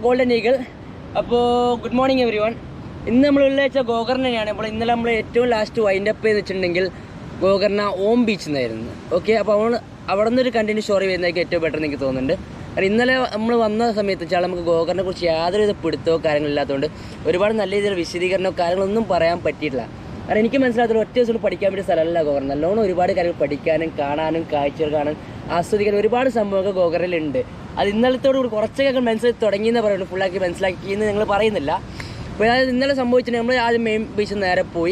Golden eagle അപ്പോൾ good morning every one ഇന്ന് നമ്മൾ വെച്ചാൽ ഗോകർണനെയാണ് അപ്പോൾ ഇന്നലെ നമ്മൾ ഏറ്റവും ലാസ്റ്റ് വൈൻഡ് അപ്പ് ചെയ്ത് വെച്ചിട്ടുണ്ടെങ്കിൽ ഗോകർണ ഓം ബീച്ച് എന്നായിരുന്നു ഓക്കെ അപ്പോൾ അവൾ അവിടെ നിന്നൊരു കണ്ടിന്യൂ സ്റ്റോറി വരുന്നതായിരിക്കും ഏറ്റവും ബെറ്റർ എനിക്ക് തോന്നുന്നുണ്ട് കാരണം ഇന്നലെ നമ്മൾ വന്ന സമയത്ത് വെച്ചാൽ നമുക്ക് ഗോകർണെ കുറിച്ച് യാതൊരുവിധ പിടുത്തമോ കാര്യങ്ങളില്ലാത്തതുകൊണ്ട് ഒരുപാട് നല്ല രീതിയിൽ വിശദീകരണമോ കാര്യങ്ങളൊന്നും പറയാൻ പറ്റിയിട്ടില്ല കാരണം എനിക്ക് മനസ്സിലാകത്തുള്ള ഒറ്റ ദിവസം പഠിക്കാൻ വേണ്ടിയ സ്ഥലമല്ല ഗോകർണ നല്ലോണം ഒരുപാട് കാര്യങ്ങൾ പഠിക്കാനും കാണാനും കാഴ്ചകൾ കാണാനും ആസ്വദിക്കാനും ഒരുപാട് സംഭവങ്ങൾ ഗോകർണയിലുണ്ട് അത് ഇന്നലത്തോട് കൂടി കുറച്ചൊക്കെ മനസ്സിലാക്കി തുടങ്ങിയെന്ന് പറയുള്ളൂ ഫുള്ളാക്കി മനസ്സിലാക്കി എന്ന് ഞങ്ങൾ പറയുന്നില്ല അപ്പോൾ അതായത് ഇന്നലെ സംഭവിച്ചിട്ട് നമ്മൾ ആദ്യം മെയിൻ ബീച്ചിൽ നേരെ പോയി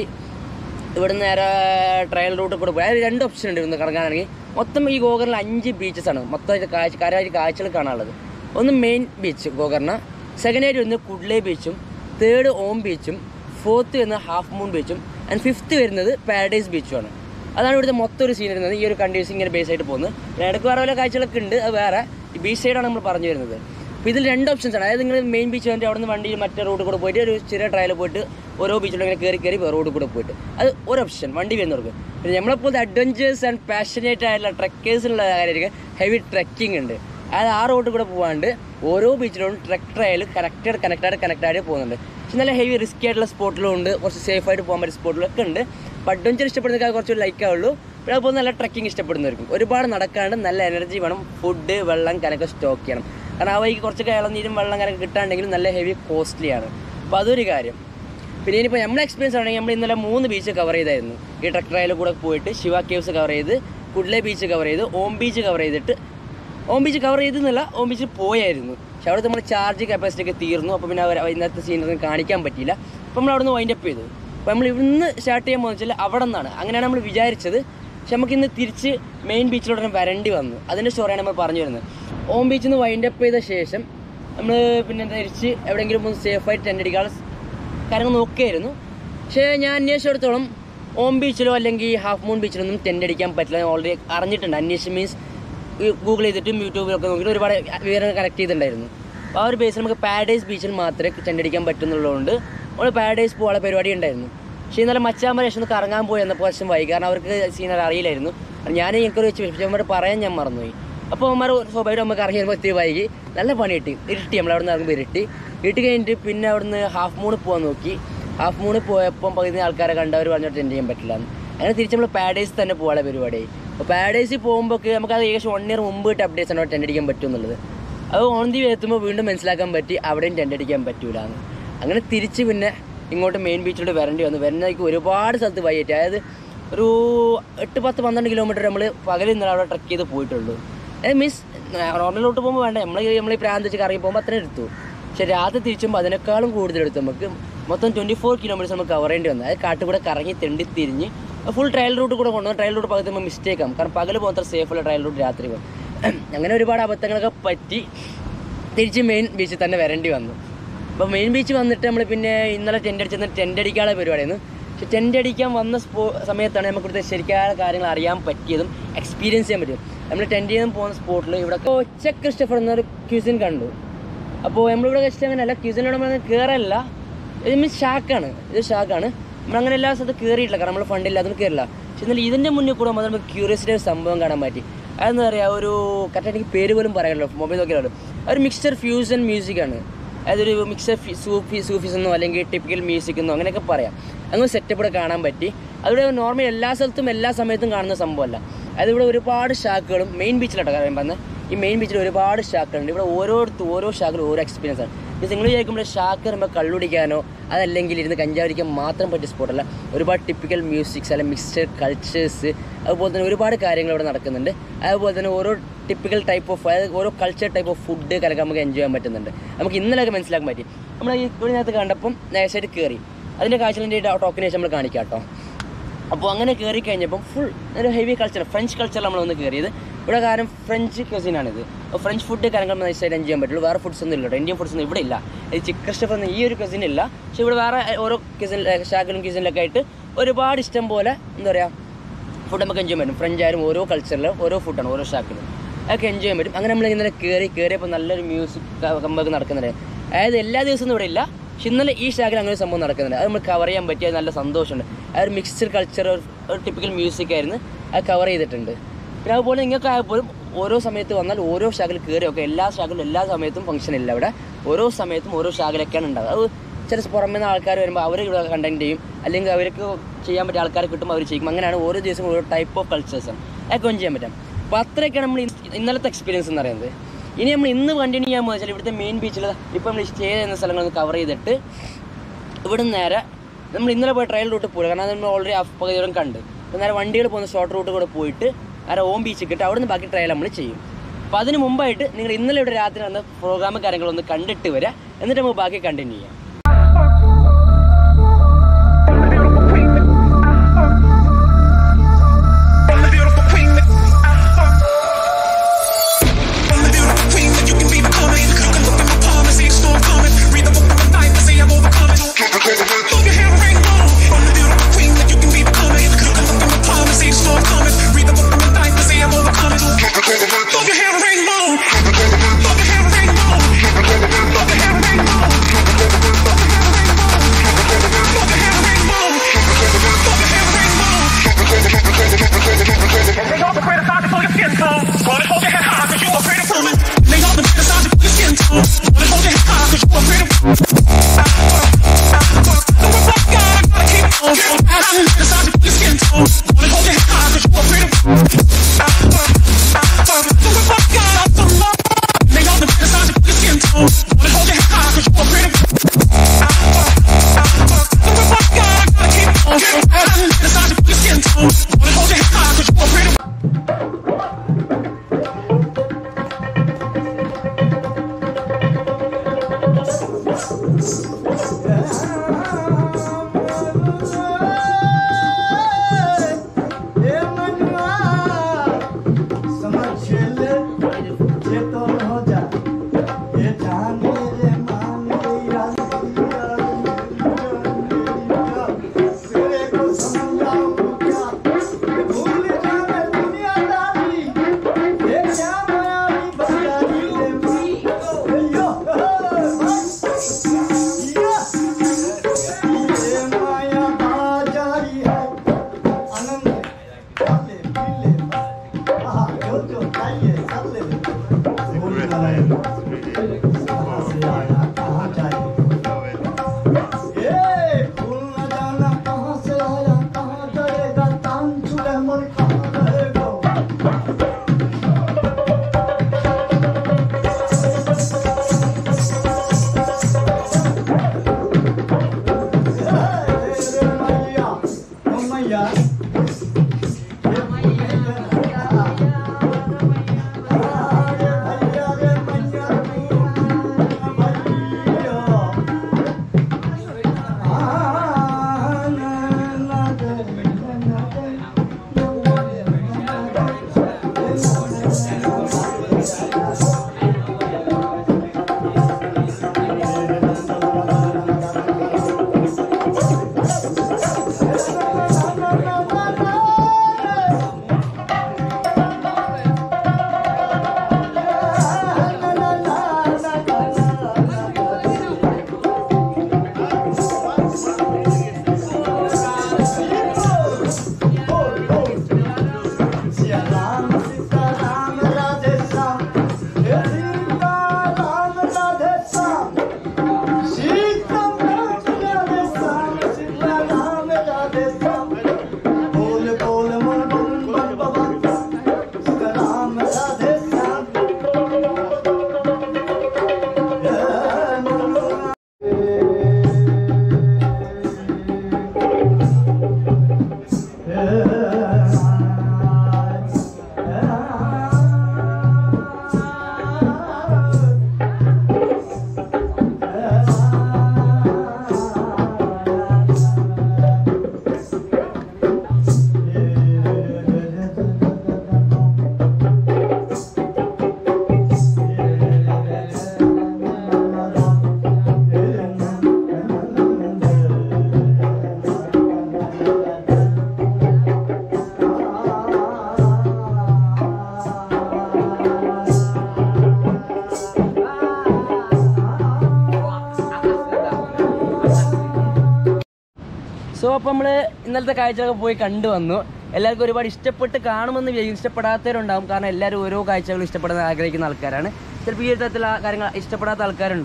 ഇവിടെ നേരെ ട്രയൽ റൂട്ടിൽ കൂടെ പോയി അതായത് രണ്ട് ഓപ്ഷൻ ഉണ്ട് ഇന്ന് കറങ്ങാനാണെങ്കിൽ മൊത്തം ഈ ഗോകർണിൽ അഞ്ച് ബീച്ചസ് ആണ് മൊത്തം കാഴ്ച കാര്യമായിട്ട് കാഴ്ചകൾ കാണാനുള്ളത് ഒന്ന് മെയിൻ ബീച്ച് ഗോകർണ സെക്കൻഡ് ആയിട്ട് വരുന്നത് കുഡ്ലേ ബീച്ചും തേർഡ് ഓം ബീച്ചും ഫോർത്ത് വരുന്നത് ഹാഫ് മൂൺ ബീച്ചും ആൻഡ് ഫിഫ്ത്ത് വരുന്നത് പാരഡൈസ് ബീച്ചുമാണ് അതാണ് ഇവിടുത്തെ മൊത്തം ഒരു സീൻ വരുന്നത് ഈ ഒരു കണ്ടീഷൻ ഇങ്ങനെ ബേസ് ആയിട്ട് പോകുന്നത് പിന്നെ ഇടയ്ക്ക് വേറെ വല്ല കാഴ്ചകളൊക്കെ ഉണ്ട് അത് വേറെ ഈ ബീച്ച് സൈഡാണ് നമ്മൾ പറഞ്ഞു വരുന്നത് അപ്പോൾ ഇതിൽ രണ്ട് ഓപ്ഷൻസ് ആണ് അതായത് നിങ്ങൾ മെയിൻ ബീച്ച് വേണ്ടി അവിടെ നിന്ന് വണ്ടിയിൽ മറ്റേ റോഡിൽ കൂടെ പോയിട്ട് ഒരു ചെറിയ ട്രയൽ പോയിട്ട് ഓരോ ബീച്ചിലും ഇങ്ങനെ കയറി കയറി റോഡിൽ കൂടെ പോയിട്ട് അത് ഒരു ഓപ്ഷൻ വണ്ടി വരുന്നവർക്ക് പിന്നെ നമ്മളെപ്പോലത്തെ അഡ്വഞ്ചേഴ്സ് ആൻഡ് പാഷനേറ്റ് ആയിട്ടുള്ള ട്രക്കേഴ്സിനുള്ള കാര്യമായിരിക്കും ഹെവി ട്രക്കിംഗ് ഉണ്ട് അതായത് ആ റോഡിൽ കൂടെ പോകാണ്ട് ഓരോ ബീച്ചിലും trek trail connected connected connected പോകുന്നുണ്ട് പക്ഷെ നല്ല ഹെവി റിസ്കി ആയിട്ടുള്ള സ്പോട്ടിലും ഉണ്ട് കുറച്ച് സേഫ് ആയിട്ട് പോകാൻ പറ്റിയ സ്പോട്ടിലൊക്കെ ഉണ്ട് അപ്പോൾ അഡ്വഞ്ചർ ഇഷ്ടപ്പെടുന്നവർക്ക് കുറച്ച് ലൈക്ക് ആവുള്ളൂ പിന്നെ അതുപോലെ നല്ല ട്രക്കിംഗ് ഇഷ്ടപ്പെടുന്നവർക്കും ഒരുപാട് നടക്കാണ്ട് നല്ല എനർജി വേണം ഫുഡ് വെള്ളം കനക്കെ സ്റ്റോക്ക് ചെയ്യണം കാരണം ആ വഴിക്ക് കുറച്ച് ഇളനീരും വെള്ളം കനക്കെ കിട്ടാണ്ടെങ്കിലും നല്ല ഹെവി കോസ്റ്റ്ലിയാണ് അപ്പോൾ അതൊരു കാര്യം പിന്നെ ഇനിയിപ്പോൾ നമ്മളെ എക്സ്പീരിയൻസ് ആണെങ്കിൽ നമ്മൾ ഇന്നലെ മൂന്ന് ബീച്ച് കവർ ചെയ്തായിരുന്നു ഈ ട്രക്ക് ട്രയലിൽ കൂടെ പോയിട്ട് ശിവ കേവ്സ് കവർ ചെയ്ത് കുഡ്ലെ ബീച്ച് കവർ ചെയ്ത് ഓം ബീച്ച് കവർ ചെയ്തിട്ട് ഓം ബീച്ച് കവർ ചെയ്തെന്നല്ല ഓം ബീച്ച് പോയായിരുന്നു പക്ഷെ അവിടെ നമ്മൾ ചാർജ് കപ്പാസിറ്റി ഒക്കെ തീർന്നു അപ്പോൾ പിന്നെ അവർ ഇന്നത്തെ സീനറി കാണിക്കാൻ പറ്റിയില്ല അപ്പോൾ നമ്മൾ അവിടെ നിന്ന് വൈൻഡ് അപ്പ് ചെയ്തു അപ്പോൾ നമ്മൾ ഇവിടുന്ന് സ്റ്റാർട്ട് ചെയ്യാൻ പോകുന്ന വെച്ചാൽ അവിടെ നിന്നാണ് അങ്ങനെയാണ് നമ്മൾ വിചാരിച്ചത് പക്ഷെ നമുക്ക് ഇന്ന് തിരിച്ച് മെയിൻ ബീച്ചിലോട്ട് വരേണ്ടി വന്നു അതിൻ്റെ സ്റ്റോറിയാണ് നമ്മൾ പറഞ്ഞു വരുന്നത് ഓം ബീച്ചിൽ നിന്ന് വൈൻഡ് അപ്പ് ചെയ്ത ശേഷം നമ്മൾ പിന്നെ തിരിച്ച് എവിടെയെങ്കിലും ഒന്ന് സേഫായിട്ട് ടെൻ്റ് അടിക്കാനുള്ള കാര്യങ്ങൾ നോക്കിയായിരുന്നു പക്ഷേ ഞാൻ അന്വേഷിച്ചിടത്തോളം ഓം ബീച്ചിലോ അല്ലെങ്കിൽ ഹാഫ് മൂൺ ബീച്ചിലൊന്നും ടെൻ്റ് അടിക്കാൻ പറ്റില്ല ഞാൻ ഓൾറെഡി അറിഞ്ഞിട്ടുണ്ട് അന്വേഷിച്ച് മീൻസ് ഗൂഗിൾ ചെയ്തിട്ടും യൂട്യൂബിലൊക്കെ നോക്കിയിട്ട് ഒരുപാട് വിവരങ്ങൾ കളക്ട് ചെയ്തിട്ടുണ്ടായിരുന്നു അപ്പോൾ ആ ഒരു ബേസിൽ നമുക്ക് പാരഡൈസ് ബീച്ചിൽ മാത്രമേ ടെൻ്റ് അടിക്കാൻ പറ്റുന്നുള്ളതുകൊണ്ട് നമ്മൾ പാരഡൈസ് പോകാനുള്ള പരിപാടി ഉണ്ടായിരുന്നു പക്ഷേ ഇന്നലെ മച്ചാമ്പര ശേഷം ഒന്ന് കറങ്ങാൻ പോയി എന്നപ്പോൾ കുറച്ചും വൈകി കാരണം അവർക്ക് സീനറി അറിയില്ലായിരുന്നു ഞാൻ എനിക്കൊരു വെച്ച് പക്ഷേ അവന്മാർ പറയാൻ ഞാൻ മറന്നുപോയി അപ്പോൾ അവന്മാർ സ്വാഭാവികം നമുക്ക് അറിയുമ്പോൾ എത്തി വൈകി നല്ല പണി കിട്ടി ഇരുട്ടി നമ്മൾ അവിടെ നിന്ന് ഇറങ്ങുമ്പോൾ ഇരുട്ടി ഇരുട്ടി കഴിഞ്ഞിട്ട് പിന്നെ അവിടുന്ന് ഹാഫ് മൂണിൽ പോകാൻ നോക്കി ഹാഫ് മൂണിൽ പോയപ്പം പകുതി ആൾക്കാരെ കണ്ടവർ പറഞ്ഞിട്ട് ടെൻഡ് ചെയ്യാൻ പറ്റില്ല എന്ന്. അങ്ങനെ തിരിച്ച് നമ്മൾ പാരഡൈസ് തന്നെ പോകാനുള്ള പരിപാടി അപ്പോൾ പാരഡൈസിൽ പോകുമ്പോൾ നമുക്ക് അത് ഏകദേശം വൺ ഇയർ മുമ്പ് ഇട്ട് അപ്ഡേറ്റ്സ് ആണ് ടെൻഡ് അടിക്കാൻ പറ്റും എന്നുള്ളത് അത് ഓൺ ദി വേ എത്തുമ്പോൾ വീണ്ടും മനസ്സിലാക്കാൻ പറ്റി അവിടെയും ടെൻഡ് അടിക്കാൻ പറ്റൂല എന്ന് അങ്ങനെ തിരിച്ച് പിന്നെ ഇങ്ങോട്ട് മെയിൻ ബീച്ചിലോട്ട് വരേണ്ടി വന്നു വരുന്നതായിരിക്കും ഒരുപാട് സ്ഥലത്ത് വൈകിട്ട് അതായത് ഒരു എട്ട് പത്ത് പന്ത്രണ്ട് കിലോമീറ്റർ നമ്മൾ പകൽ ഇന്നലെ അവിടെ ട്രക്ക് ചെയ്ത് പോയിട്ടുള്ളൂ അത് മീൻസ് നോർമലോട്ട് പോകുമ്പോൾ വേണ്ട നമ്മൾ നമ്മൾ ഈ പ്രാന്ത് വെച്ച് കറങ്ങി പോകുമ്പോൾ അത്രയും എടുത്തു പക്ഷെ രാത്രി തിരിച്ചുമ്പോൾ അതിനേക്കാളും കൂടുതൽ എടുത്തു നമുക്ക് മൊത്തം ട്വൻറ്റി ഫോർ കിലോമീറ്റേഴ്സ് നമുക്ക് കവർ ചെയ്യേണ്ടി വന്നു അത് കാട്ടുകൂടെ കറങ്ങി തെണ്ടി തിരിഞ്ഞ് ഫുൾ ട്രയൽ റൂട്ട് കൂടെ കൊണ്ടുവന്നു ട്രയൽ റൂട്ട് പകുതി നമ്മൾ മിസ്റ്റേക്ക് ആകും കാരണം പകൽ പോകുന്ന സേഫ് അല്ല ട്രയൽ റൂട്ട് രാത്രി പോകും അങ്ങനെ ഒരുപാട് അബദ്ധങ്ങളൊക്കെ പറ്റി തിരിച്ച് മെയിൻ ബീച്ചിൽ തന്നെ വരേണ്ടി വന്നു അപ്പോൾ മെയിൻ ബീച്ച് വന്നിട്ട് നമ്മൾ പിന്നെ ഇന്നലെ ടെൻ്റ് അടിച്ചെന്ന് ടെൻ്റ് അടിക്കാനുള്ള പരിപാടിയായിരുന്നു പക്ഷെ ടെൻ്റ് അടിക്കാൻ വന്ന സ്പോ സമയത്താണ് നമുക്ക് ഇവിടുത്തെ ശരിക്കായ കാര്യങ്ങൾ അറിയാൻ പറ്റിയതും എക്സ്പീരിയൻസ് ചെയ്യാൻ പറ്റിയതും നമ്മൾ ടെൻ്റ് ചെയ്യാൻ പോകുന്ന സ്പോട്ടിൽ ഇവിടെ ഒച്ച ക്രിസ്റ്റഫർ എന്നൊരു ക്യൂസിൻ കണ്ടു അപ്പോൾ നമ്മളിവിടെ കഴിച്ചിട്ട് അങ്ങനെയല്ല ക്യൂസിനോട് നമ്മൾ കയറല്ല ഇത് മീൻസ് ഷാക്കാണ് ഇത് ഷാക്കാണ് നമ്മളങ്ങനെ എല്ലാ സ്ഥലത്തും കയറിയിട്ടില്ല കാരണം നമ്മൾ ഫണ്ടില്ല അതൊന്നും കയറില്ല പക്ഷെ എന്നാൽ ഇതിൻ്റെ മുന്നിൽ കൂടെ നമ്മൾ നമുക്ക് ക്യൂരിയസിറ്റി ഒരു സംഭവം കാണാൻ പറ്റി അതെന്താ പറയുക ഒരു കറക്റ്റ് എനിക്ക് പേര് പോലും പറയാമല്ലോ മൊബൈൽ നോക്കിയാലോ ഒരു മിക്സർ ഫ്യൂസൺ മ്യൂസിക്കാണ് അതായത് ഒരു മിക്സർ സൂഫി സൂഫീസ് എന്നോ അല്ലെങ്കിൽ ടിപ്പിക്കൽ മ്യൂസിക് എന്നോ അങ്ങനെയൊക്കെ പറയാം അങ്ങനെ സെറ്റപ്പ് ഇവിടെ കാണാൻ പറ്റി അതിവിടെ നോർമൽ എല്ലാ സ്ഥലത്തും എല്ലാ സമയത്തും കാണുന്ന സംഭവമല്ല അതായത് ഇവിടെ ഒരുപാട് ഷാക്കുകളും മെയിൻ ബീച്ചിലാട്ടോ കാര്യം പറഞ്ഞത് ഈ മെയിൻ ബീച്ചിൽ ഒരുപാട് ഷാക്കുകളുണ്ട് ഇവിടെ ഓരോരുത്തർ ഓരോ ഷാക്കിലും ഓരോ എക്സ്പീരിയൻസ് ആണ് ഇത് നിങ്ങൾ വിചാരിക്കുമ്പോൾ ഷാക്ക് പറയുമ്പോൾ കള്ളുടിക്കാനോ അതല്ലെങ്കിൽ ഇരുന്ന് കഞ്ചാവരിക്കാൻ മാത്രം പറ്റിയ സ്പോട്ടല്ല ഒരുപാട് ടിപ്പിക്കൽ മ്യൂസിക്സ് അല്ലെങ്കിൽ മിക്സ്ഡ് കൾച്ചേഴ്സ് അതുപോലെ തന്നെ ഒരുപാട് കാര്യങ്ങൾ ഇവിടെ നടക്കുന്നുണ്ട് അതുപോലെ തന്നെ ഓരോ ടിപ്പിക്കൽ ടൈപ്പ് ഓഫ് അതായത് ഓരോ കൾച്ചർ ടൈപ്പ് ഓഫ് ഫുഡ് കലക്ക് നമുക്ക് എൻജോയ് ചെയ്യാൻ പറ്റുന്നുണ്ട് നമുക്ക് ഇന്നലെയൊക്കെ മനസ്സിലാക്കാൻ പറ്റി നമ്മൾ ഈ ഇതിനകത്ത് കണ്ടപ്പം നേഴ്സായിട്ട് കയറി അതിൻ്റെ കാഴ്ചൻ്റെ ടോക്കനേഷൻ നമ്മൾ കാണിക്കാം കേട്ടോ അപ്പോൾ അങ്ങനെ കയറി കഴിഞ്ഞപ്പം ഫുൾ ഒരു ഹെവി കൾച്ചർ ഫ്രഞ്ച് കൾച്ചർ നമ്മൾ ഒന്ന് കയറിയത് ഇവിടെ കാരണം ഫ്രഞ്ച് ക്വസീനാണിത് അപ്പോൾ ഫ്രഞ്ച് ഫുഡ് കാര്യങ്ങൾ നൈസായിട്ട് എൻജോയ് ചെയ്യാൻ പറ്റുള്ളൂ വേറെ ഫുഡ്സ് ഒന്നും ഇല്ല കേട്ടോ ഇന്ത്യൻ ഫുഡ്സ് ഒന്നും ഇവിടെ ഇല്ല ഈ ചിക്കൻ സ്റ്റഫ് എന്ന ഈ ഒരു ക്വസീൻ ഇല്ല പക്ഷെ ഇവിടെ വേറെ ഓരോ ക്വസീൻ ഷാക്കിലും ക്വസീനിലൊക്കെ ആയിട്ട് ഒരുപാട് ഇഷ്ടം പോലെ എന്താ പറയുക ഫുഡ് നമുക്ക് എൻജോയ് പറ്റും ഫ്രഞ്ച് ആയാലും ഓരോ കൾച്ചറിലും ഓരോ ഫുഡാണ് ഓരോ ഷാക്കിലും അതൊക്കെ എൻജോയ് ചെയ്യാൻ പറ്റും അങ്ങനെ നമ്മൾ ഇന്നലെ കയറി കയറിയപ്പോൾ നല്ലൊരു മ്യൂസിക് കമ്പൊക്കെ നടക്കുന്നുണ്ട് അതായത് എല്ലാ ദിവസവും ഇവിടെ ഇല്ല പക്ഷെ ഇന്നലെ ഈ ഷാക്കിൽ അങ്ങനെ ഒരു സംഭവം നടക്കുന്നുണ്ട് അത് നമ്മൾ കവർ ചെയ്യാൻ പറ്റിയ നല്ല സന്തോഷമുണ്ട് ആ ഒരു മിക്സ്ഡ് കൾച്ചർ ഒരു ടിപ്പിക്കൽ മ്യൂസിക് ആയിരുന്നു അത് കവർ ചെയ്തിട്ടുണ്ട് പിന്നെ അതുപോലെ നിങ്ങൾക്ക് ആയപ്പോഴും ഓരോ സമയത്ത് വന്നാൽ ഓരോ ഷാക്കിൽ കയറിയൊക്കെ എല്ലാ ഷാക്കിലും എല്ലാ സമയത്തും ഫംഗ്ഷൻ ഇല്ല ഇവിടെ ഓരോ സമയത്തും ഓരോ ശാഖയിലൊക്കെയാണ് ഉണ്ടാവുക അത് ചില പുറമേ നിന്ന് ആൾക്കാർ വരുമ്പോൾ അവർ ഇവിടെ കണ്ടന്റ് ചെയ്യും അല്ലെങ്കിൽ അവർക്ക് ചെയ്യാൻ പറ്റിയ ആൾക്കാരെ കിട്ടുമ്പോൾ അവർ ചെയ്യും അങ്ങനെയാണ് ഓരോ ദിവസം ഓരോ ടൈപ്പ് ഓഫ് കൾച്ചേഴ്സാണ് അതൊക്കെ ഒന്നും ചെയ്യാൻ പറ്റും അപ്പോൾ അത്രയൊക്കെയാണ് നമ്മൾ ഇ- ഇന്നലത്തെ എക്സ്പീരിയൻസ് എന്ന് പറയുന്നത് ഇനി നമ്മൾ ഇന്ന് കണ്ടിന്യൂ ചെയ്യാൻ വെച്ചാൽ ഇവിടുത്തെ മെയിൻ ബീച്ചിൽ ഇപ്പോൾ നമ്മൾ സ്റ്റേ ചെയ്യുന്ന സ്ഥലങ്ങളൊന്ന് കവർ ചെയ്തിട്ട് ഇവിടെ നേരെ നമ്മൾ ഇന്നലെ പോയ ട്രയൽ റൂട്ട് പോയി കാരണം അത് നമ്മൾ ഓൾറെഡി പകുതിയോളം കണ്ട് അപ്പോൾ നേരെ വണ്ടികൾ പോകുന്ന ഷോർട്ട് റൂട്ട് കൂടെ പോയിട്ട് നേരെ ഓം ബീച്ചിൽ കിട്ടി അവിടെ നിന്ന് ബാക്കി ട്രയൽ നമ്മൾ ചെയ്യും അപ്പോൾ അതിന് മുമ്പായിട്ട് നിങ്ങൾ ഇന്നലെ ഇവിടെ രാത്രി വന്ന പ്രോഗ്രാം കാര്യങ്ങളൊന്ന് കണ്ടിട്ട് വരിക എന്നിട്ട് നമുക്ക് ബാക്കി കണ്ടിന്യൂ ചെയ്യാം From the beautiful queen that From the beautiful queen that you can be becoming. You can look at my palm and see the storm coming. Read the book of my life and see I've overcome it. Throw your hair and ring on. From the beautiful queen that you can be becoming. You can look at my palm and see the storm coming. Read the book of my life and see I've overcome it. Throw your hair and ring on. Throw your hair and ring on. Throw your hair and ring on. Throw your hair and ring on. Throw your hair and ring on. Throw your hair and ring on. They all been criticizing for your skin tone. Wanna hold your head high cause you a pretty woman. They all been criticizing for your skin tone. Wanna hold your head high cause you a pretty woman. So we're black guy, I gotta keep on. I've been criticizing for your skin tone. Wanna hold your head high cause you a pretty woman. So we're black guy, I'm so low. They all been criticizing for your skin tone. Wanna hold your head high cause you a pretty woman. So we're black guy, I gotta keep on. I've been criticizing for your skin tone. Wanna hold your head high cause you a pretty woman. So അപ്പോൾ നമ്മൾ ഇന്നലത്തെ കാഴ്ചകളൊക്കെ പോയി കണ്ടു വന്നു എല്ലാവർക്കും ഒരുപാട് ഇഷ്ടപ്പെട്ട് കാണുമെന്ന് വിചാരിക്കും ഇഷ്ടപ്പെടാത്തവരുണ്ടാവും കാരണം എല്ലാവരും ഓരോ കാഴ്ചകളും ഇഷ്ടപ്പെടാൻ ആഗ്രഹിക്കുന്ന ആൾക്കാരാണ് ചിലപ്പോൾ ഈ ഒരു തരത്തിലുള്ള കാര്യങ്ങൾ ഇഷ്ടപ്പെടാത്ത ആൾക്കാരുണ്ടാവും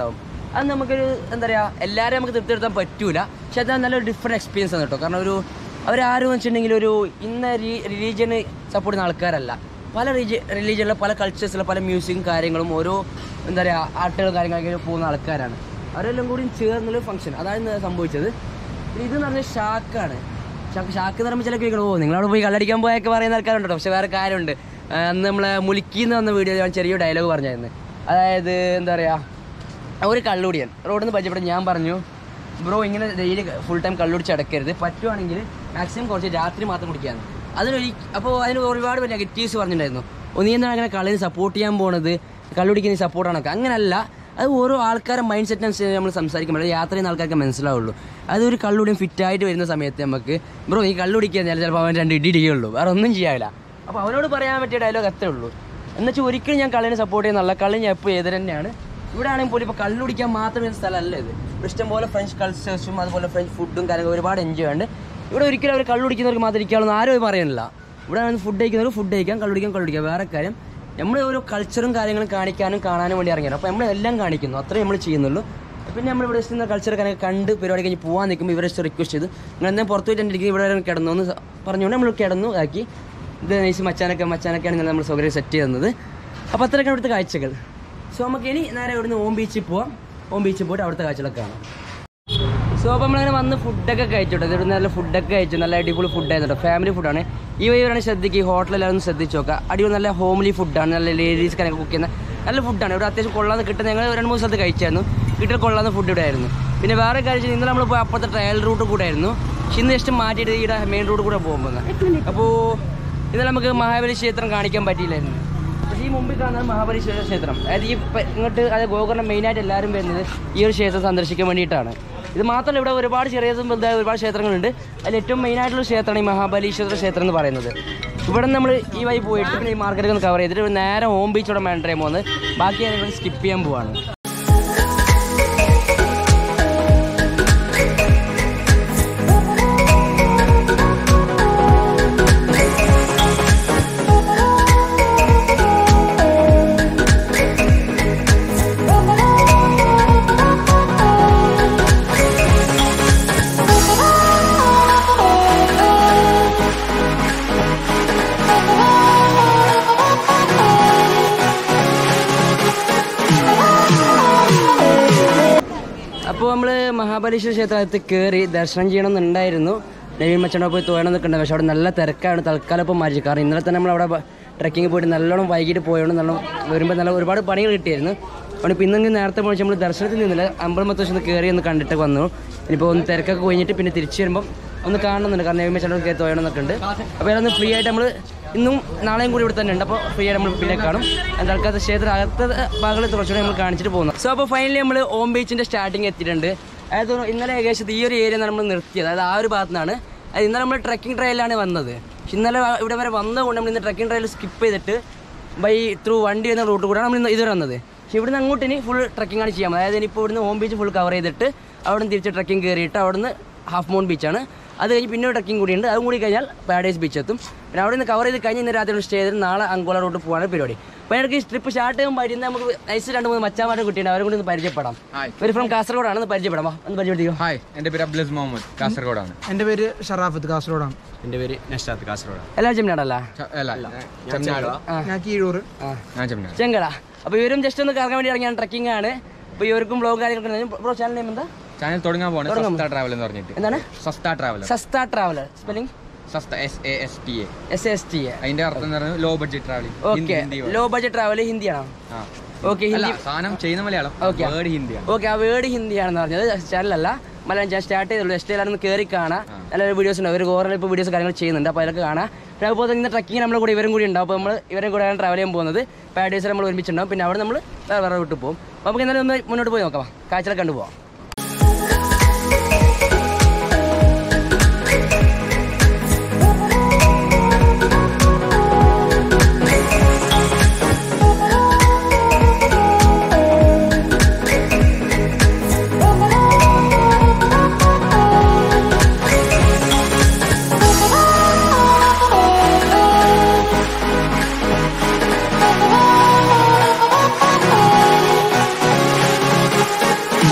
അത് നമുക്കൊരു എന്താ പറയുക എല്ലാവരും നമുക്ക് തൃപ്തിപ്പെടുത്താൻ പറ്റൂല പക്ഷെ അത് നല്ലൊരു ഡിഫറെൻറ്റ് എക്സ്പീരിയൻസ് ആണ് കേട്ടോ കാരണം ഒരു അവരാരും വെച്ചിട്ടുണ്ടെങ്കിൽ ഒരു ഇന്ന റിലീജിയന് സപ്പോർട്ട് ചെയ്യുന്ന ആൾക്കാരല്ല പല റിലീജി റിലീജിയനിലെ പല കൾച്ചേഴ്സിലെ പല മ്യൂസിക്കും കാര്യങ്ങളും ഓരോ എന്താ പറയുക ആർട്ടുകളും കാര്യങ്ങളൊക്കെ പോകുന്ന ആൾക്കാരാണ് അവരെല്ലാം കൂടി ചേർന്നൊരു ഫംഗ്ഷൻ അതാണ് ഇന്ന് സംഭവിച്ചത് പിന്നെ ഇത് എന്ന് പറഞ്ഞാൽ ഷാക്കാണ് ഷാക്ക് ഷാക്ക് എന്ന് പറയുമ്പോൾ ചില കേൾക്കണം ഓ നിങ്ങളവിടെ പോയി കള്ളടിക്കാൻ പോയൊക്കെ പറയുന്ന ആൾക്കാരുണ്ട് കേട്ടോ പക്ഷെ വേറെ കാര്യമുണ്ട് ആ, അന്ന് നമ്മളെ മുലിക്കിന്ന് വന്ന വീഡിയോ ഞാൻ ചെറിയ ഡയലോഗ് പറഞ്ഞായിരുന്നു അതായത് എന്താ പറയുക ഒരു കള്ളുടിയൻ റോഡിൽ നിന്ന് പരിചയപ്പെട്ട് ഞാൻ പറഞ്ഞു ബ്രോ ഇങ്ങനെ ഡെയിലി ഫുൾ ടൈം കള്ളുടിച്ച് അടക്കരുത് പറ്റുവാണെങ്കിൽ മാക്സിമം കുറച്ച് രാത്രി മാത്രം കുടിക്കാന്ന് അതിനൊരു അപ്പോൾ അതിന് ഒരുപാട് പേര് നെഗറ്റീവ്സ് പറഞ്ഞിട്ടുണ്ടായിരുന്നു "ഓ, നീ എന്താണ് അങ്ങനെ കള്ളിന് സപ്പോർട്ട് ചെയ്യാൻ പോണത് കള്ളുടിക്കുന്ന സപ്പോർട്ടാണൊക്കെ അങ്ങനല്ല അത് ഓരോ ആൾക്കാരുടെ മൈൻഡ് സെറ്റിനനുസരിച്ച് നമ്മൾ സംസാരിക്കുമ്പോൾ യാത്ര ചെയ്യുന്ന ആൾക്കാർക്ക് മനസ്സിലാവുള്ളൂ അതൊരു കള്ളുടിയും ഫിറ്റായിട്ട് വരുന്ന സമയത്ത് നമുക്ക് ബ്രോ നീ കള്ളുടിക്കാൻ ചിലപ്പോൾ അവൻ രണ്ട് ഇടി ഇടിയുള്ളൂ വേറെ ഒന്നും ചെയ്യാവില്ല അപ്പോൾ അവനോട് പറയാൻ പറ്റിയ ഡയലോഗ് അത്രേ ഉള്ളൂ എന്നുവെച്ചാൽ ഒരിക്കലും ഞാൻ കള്ളിനെ സപ്പോർട്ട് ചെയ്യുന്നല്ല കള്ളി ഞാൻ എപ്പോൾ എതിർ തന്നെയാണ് ഇവിടെ ആണെങ്കിൽ പോലും ഇപ്പോൾ കള്ളുടിക്കാൻ മാത്രം വരുന്ന സ്ഥലമല്ല ഇത് ഇവിടെ ഇഷ്ടംപോലെ ഫ്രഞ്ച് കൾച്ചേഴ്സും അതുപോലെ ഫ്രഞ്ച് ഫുഡും കാര്യങ്ങളും ഒരുപാട് എൻജോയ് ഉണ്ട് ഇവിടെ ഒരിക്കലും അവർ കള്ളുടിക്കുന്നവർക്ക് മാത്രം ഇരിക്കാവുന്ന ആരും പറയുന്നില്ല ഇവിടെ ആണ് ഫുഡ് കഴിക്കുന്നവർ ഫുഡ് കഴിക്കാം കള്ളുടിക്കാൻ കള്ളുടിക്കാം വേറെ കാര്യം നമ്മൾ ഓരോ കൾച്ചറും കാര്യങ്ങളും കാണിക്കാനും കാണാനും വേണ്ടി ഇറങ്ങിയാണ് അപ്പോൾ നമ്മൾ എല്ലാം കാണിക്കുന്നു അത്രേ നമ്മൾ ചെയ്യുന്നുള്ളൂ പിന്നെ നമ്മൾ ഇവിടെ ഇഷ്ടം കൾച്ചർ കാര്യങ്ങൾ കണ്ട് പരിപാടി കഴിഞ്ഞ് പോകാൻ നിൽക്കുമ്പോൾ ഇവരെ റിക്വസ്റ്റ് ചെയ്തു നിങ്ങൾ എന്തെങ്കിലും പുറത്ത് പോയിട്ട് ഇരിക്കുന്നത് ഇവിടെ വരെ കിടന്നു എന്ന് പറഞ്ഞുകൊണ്ട് നമ്മൾ കിടന്നു ആക്കി ഇത് നൈസ് മച്ചാനൊക്കെ മച്ചാനൊക്കെയാണ് ഇന്നലെ നമ്മൾ സൗകര്യം സെറ്റ് ചെയ്യുന്നത് അപ്പോൾ അത്രയൊക്കെ ഇവിടുത്തെ കാഴ്ചകൾ സോ നമുക്ക് ഇനി നേരെ ഇവിടുന്ന് ഓം ബീച്ചിൽ പോവാം ഓം ബീച്ചിൽ പോയിട്ട് അവിടുത്തെ കാഴ്ചകളൊക്കെ കാണാം സോ അപ്പോൾ നമ്മളിങ്ങനെ വന്ന് ഫുഡൊക്കെ കഴിച്ചോട്ടെ ഇവിടെ നല്ല ഫുഡൊക്കെ കഴിച്ചു നല്ല അടിപൊളി ഫുഡായിരുന്നു കേട്ടോ ഫാമിലി ഫുഡാണ് ഈ വഴിയാണ് ശ്രദ്ധിക്കുക ഈ ഹോട്ടലെല്ലാം ഒന്ന് ശ്രദ്ധിച്ച് നോക്കുക അടിപൊളി നല്ല ഹോംലി ഫുഡാണ് നല്ല ലേഡീസ് ഒക്കെ കുക്ക് ചെയ്യുന്ന നല്ല ഫുഡാണ് ഇവിടെ അത്യാവശ്യം കൊള്ളാതെ കിട്ടുന്ന ഞങ്ങൾ രണ്ട് മൂന്ന് സ്ഥലത്ത് കഴിച്ചായിരുന്നു വീട്ടിൽ കൊള്ളാവുന്ന ഫുഡ് ഇവിടെ ആയിരുന്നു പിന്നെ വേറെ കാര്യം വെച്ചാൽ ഇന്നലെ നമ്മൾ പോയി അപ്പുറത്തെ ട്രയൽ റൂട്ട് കൂടെ ആയിരുന്നു പക്ഷെ ഇന്ന് ജസ്റ്റ് മാറ്റിയിട്ട് ഇവിടെ മെയിൻ റോഡ് കൂടെ പോകുമ്പോൾ അപ്പോൾ ഇന്നലെ നമുക്ക് മഹാബലി ക്ഷേത്രം കാണിക്കാൻ പറ്റിയില്ലായിരുന്നു പക്ഷേ ഈ മുമ്പിൽ കാണുന്നത് മഹാബലീശ്വര ക്ഷേത്രം അതായത് ഈ പ- ഇങ്ങോട്ട് അതായത് ഗോകർണം മെയിനായിട്ട് എല്ലാവരും വരുന്നത് ഈ ഒരു ക്ഷേത്രം സന്ദർശിക്കാൻ വേണ്ടിയിട്ടാണ് ഇത് മാത്രമല്ല ഇവിടെ ഒരുപാട് ചെറിയ വലുതായ ഒരുപാട് ക്ഷേത്രങ്ങളുണ്ട് അതിൽ ഏറ്റവും മെയിനായിട്ടുള്ള ക്ഷേത്രമാണ് ഈ മഹാബലീശ്വര ക്ഷേത്രം എന്ന് പറയുന്നത് ഇവിടെ നമ്മൾ ഈ വഴി പോയിട്ട് പിന്നെ ഈ മാർക്കറ്റ് ഒന്ന് കവർ ചെയ്തിട്ട് നേരെ ഹോം ബീച്ചോടെ വേണ്ടേ പോകുന്നത് ബാക്കി ഞാൻ സ്കിപ്പ് ചെയ്യാൻ പോവാണ് അപ്പോൾ നമ്മൾ മഹാബലീശ്വര ക്ഷേത്രത്തിൽ കയറി ദർശനം ചെയ്യണമെന്നുണ്ടായിരുന്നു നവീൻ മച്ചണ്ട പോയി തോരണം നിൽക്കണ്ട പക്ഷെ അവിടെ നല്ല തിരക്കാണ് തൽക്കാലം ഇപ്പോൾ മാറ്റി കാരണം ഇന്നലെ തന്നെ നമ്മൾ അവിടെ ട്രക്കിങ് പോയിട്ട് നല്ലോണം വൈകിട്ട് പോയോണ്ട് നല്ലോണം വരുമ്പോൾ നല്ല ഒരുപാട് പണികൾ കിട്ടിയായിരുന്നു അതുകൊണ്ട് ഇപ്പോൾ ഇന്നെങ്കിൽ നേരത്തെ പോയി നമ്മൾ ദർശനത്തിൽ നിന്നില്ല അമ്പലമത്ത് വെച്ച് ഒന്ന് കയറി ഒന്ന് കണ്ടിട്ട് വന്നു ഇനിയിപ്പോൾ ഒന്ന് തിരക്കൊക്കെ കഴിഞ്ഞിട്ട് പിന്നെ തിരിച്ചു വരുമ്പോൾ ഒന്ന് കാണുന്നുണ്ട് കാരണം നവീൻ മച്ചണ്ട കയറി തോരണം എന്നൊക്കെ ഉണ്ട് അപ്പോൾ അതൊന്ന് ഫ്രീ ആയിട്ട് നമ്മൾ ഇന്നും നാളെയും കൂടി ഇവിടെ തന്നെ ഉണ്ട് അപ്പോൾ ഫ്രീ ആയിട്ട് നമ്മൾ പിന്നെ കാണും തൽക്കാലത്തെ ക്ഷേത്രം അകത്തെ ഭാഗങ്ങൾ കുറച്ചുകൂടി നമ്മൾ കാണിച്ചിട്ട് പോകുന്നു സോ അപ്പോൾ ഫൈനലി നമ്മൾ ഓം ബീച്ചിൻ്റെ സ്റ്റാർട്ടിങ് എത്തിയിട്ടുണ്ട് അതായത് ഇന്നലെ ഏകദേശം ഈ ഒരു ഏരിയ നമ്മൾ നിർത്തിയത് അതായത് ആ ഒരു ഭാഗത്തു നിന്നാണ് അത് ഇന്നലെ നമ്മൾ ട്രക്കിംഗ് ട്രയലാണ് വന്നത് പക്ഷെ ഇന്നലെ ഇവിടെ വരെ വന്നതുകൊണ്ട് നമ്മൾ ഇന്ന് ട്രക്കിംഗ് ട്രയൽ സ്കിപ്പ് ചെയ്തിട്ട് ബൈ ത്രൂ വണ്ടി എന്ന റൂട്ട് കൂടെയാണ് നമ്മൾ ഇന്ന് ഇതുവരെ വന്നത് പക്ഷെ ഇവിടുന്ന് അങ്ങോട്ട് ഇനി ഫുൾ ട്രക്കിംഗ് ആണ് ചെയ്യാം അതായത് ഇനിയിപ്പോൾ ഇവിടുന്ന് ഹോം ബീച്ച് ഫുൾ കവർ ചെയ്തിട്ട് അവിടെ നിന്ന് തിരിച്ച് ട്രക്കിംഗ് കയറിയിട്ട് അവിടുന്ന് ഹാഫ് മൂൺ ബീച്ചാണ് അത് കഴിഞ്ഞ് പിന്നെ ട്രക്കിംഗ് കൂടി ഉണ്ട് അതും കൂടി കഴിഞ്ഞാൽ പാരഡൈസ് ബീച്ച് എത്തും പിന്നെ അവിടെ നിന്ന് കവർ ചെയ്ത് കഴിഞ്ഞ് ഇന്ന് രാത്രി സ്റ്റേ ചെയ്തിട്ട് നാളെ അങ്കോള റൂട്ട് പോകാണ് പരിപാടി അപ്പോൾ എനിക്ക് ട്രിപ്പ് സ്റ്റാർട്ട് ചെയ്യുമ്പോൾ ഇന്ന് നമുക്ക് നൈസ് രണ്ട് മൂന്ന് മച്ചാമാരും കുട്ടിയുണ്ട് അവരെ കൂടി ഒന്ന് പരിചയപ്പെടാം ഹായ് ഇവർ ഫ്രം കാസർഗോഡാണ് ഒന്ന് പരിചയപ്പെടാം വാ, ഒന്ന് പരിചയപ്പെടുത്തിയോ ഹായ് എൻ്റെ പേര് അബ്ലസ് മുഹമ്മദ് കാസർഗോഡാണ് എൻ്റെ പേര് ഷറാഫത്ത് കാസർഗോഡാണ് എൻ്റെ പേര് നഷ്ടാത്ത് കാസർഗോഡ് എല്ലാവരും ചെമ്മനാടല്ല ച- അല്ല ചെമ്മനാട് ഞാൻ കീഴൂർ ആ ഞാൻ ചെമ്മനാട് ചെങ്കട അപ്പോൾ ഇവരും ജസ്റ്റ് ഒന്ന് കറങ്ങാൻ വേണ്ടി ഇറങ്ങിയാണ് ട്രക്കിംഗ് ആണ് അപ്പോൾ ഇവർക്കും ബ്ലോഗ് കാര്യങ്ങളൊക്കെ ബ്രോ ചാനൽ നെയിം എന്താ ചാനൽ തുടങ്ങാൻ പോവാണ് സസ്ത ട്രാവൽ എന്ന് പറഞ്ഞിട്ട് എന്താണ് Sasta traveller Sasta traveller spelling Sasta S A S T A S S T അതിന്റെ അർത്ഥം എന്ന് പറയുന്നത് low budget travelling okay low budget travel ഹിന്ദിയാണോ ആ ഓക്കെ അല്ല ഹിന്ദി സാധനം ചെയ്യുന്ന മലയാളം Okay. വേർഡ് ഹിന്ദിയാണ് ഓക്കെ ആ വേർഡ് ഹിന്ദിയാണെന്ന് പറഞ്ഞത് ചാനലല്ല മലയാളം ഞാൻ സ്റ്റാർട്ട് ചെയ്തുള്ളൂ ജസ്റ്റ് എല്ലാവരും കയറി കാണാം നല്ലൊരു വീഡിയോസ് ഉണ്ട് അവർ ഓരോ ഇപ്പോൾ വീഡിയോസ് കാര്യങ്ങൾ ചെയ്യുന്നുണ്ട് അപ്പോൾ അതൊക്കെ കാണാം പിന്നെ അതുപോലെ തന്നെ ട്രക്കിങ് നമ്മുടെ കൂടെ ഇവരും കൂടി ഉണ്ടാവും അപ്പോൾ നമ്മൾ ഇവരും കൂടെയാണ് ട്രാവൽ ചെയ്യാൻ പോകുന്നത് പാഡേഴ്സ് നമ്മൾ ഒരുമിച്ചുണ്ടാവും പിന്നെ അവിടെ നമ്മൾ വേറെ വേറെ വിട്ട് പോകും അപ്പോൾ നമുക്ക് എന്നാലും ഒന്ന് മുന്നോട്ട് പോയി നോക്കാം കാഴ്ചകളൊക്കെ കണ്ടു പോവാം Oh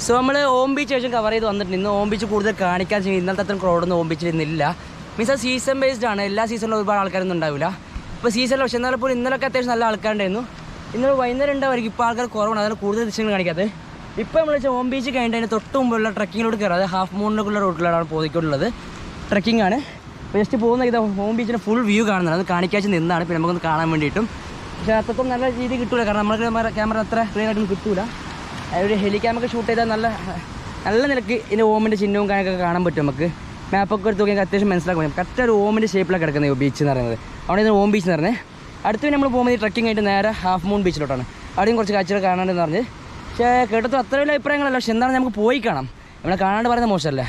സോ നമ്മൾ ഓം ബീച്ച് ശേഷം കവർ ചെയ്ത് വന്നിട്ടുണ്ട് ഇന്ന് ഓം ബീച്ച് കൂടുതൽ കാണിക്കാൻ വെച്ചാൽ ഇന്നലത്തെ അത്ര ക്രൗഡൊന്നും ഓം ബീച്ചിൽ ഇന്നില്ല മീൻസ് അത് സീസൺ ബേസ്ഡ് ആണ് എല്ലാ സീസണിലും ഒരുപാട് ആൾക്കാരൊന്നും ഉണ്ടാവില്ല ഇപ്പോൾ സീസണിൽ പക്ഷേ എന്നാലും പോലും ഇന്നലൊക്കെ അത്യാവശ്യം നല്ല ആൾക്കാരുണ്ടായിരുന്നു ഇന്നലെ വൈകുന്നേരം ഉണ്ടാവുമായിരിക്കും ഇപ്പോൾ ആൾക്കാർ കുറവാണ് അതിന് കൂടുതൽ ദൃശ്യങ്ങൾ കാണിക്കാത്തത് ഇപ്പോൾ നമ്മൾ വെച്ചാൽ ഓം ബീച്ച് കഴിഞ്ഞതിന് തൊട്ട് മുമ്പുള്ള ട്രക്കിങ്ങിലോട്ട് കയറാം അത് ഹാഫ് മൂണിലേക്കുള്ള റൂട്ടിലാണ് പോയിക്കൊണ്ടുള്ളത് ട്രക്കിംഗ് ആണ് അപ്പോൾ ജസ്റ്റ് പോകുന്ന ഇത് ഹോം ബീച്ചിൻ്റെ ഫുൾ വ്യൂ കാണുന്നത് അത് കാണിക്കാച്ച് നിന്നാണ് പിന്നെ നമുക്കൊന്ന് കാണാൻ വേണ്ടിയിട്ടും പക്ഷേ അത്രത്തോളം നല്ല രീതിയിൽ കിട്ടൂല കാരണം നമ്മുടെ ക്യാമറ അത്ര ക്ലിയർ ആയിട്ടൊന്നും കിട്ടൂല ഒരു ഹെലിക്യാമൊക്കെ ഷൂട്ട് ചെയ്താൽ നല്ല നല്ല നിലക്ക് ഇതിൻ്റെ ഓമിൻ്റെ ചിഹ്നവും കാര്യമൊക്കെ കാണാൻ പറ്റും നമുക്ക് മാപ്പൊക്കെ എടുത്ത് നോക്കിയാൽ അത്യാവശ്യം മനസ്സിലാക്കാൻ പറ്റും കറക്റ്റ് ഒരു ഓമിൻ്റെ ഷേപ്പിലാണ് കിടക്കുന്നത് ഈ ബീച്ച് എന്ന് പറയുന്നത് അവിടെ ഇത് ഓം ബീച്ച് എന്ന് പറഞ്ഞത് അടുത്ത് പിന്നെ നമ്മൾ പോകുമ്പോൾ ഈ ട്രക്കിംഗ് ആയിട്ട് നേരെ ഹാഫ് മൂൺ ബീച്ചിലോട്ടാണ് അവിടെയും കുറച്ച് കാഴ്ചകൾ കാണാണ്ടെന്ന് പറഞ്ഞ് പക്ഷേ കേട്ടത് അത്ര വലിയ അഭിപ്രായങ്ങളല്ല പക്ഷെ എന്താണ് നമുക്ക് പോയി കാണാം നമ്മളെ കാണാണ്ട് പറയുന്നത് മോശമല്ലേ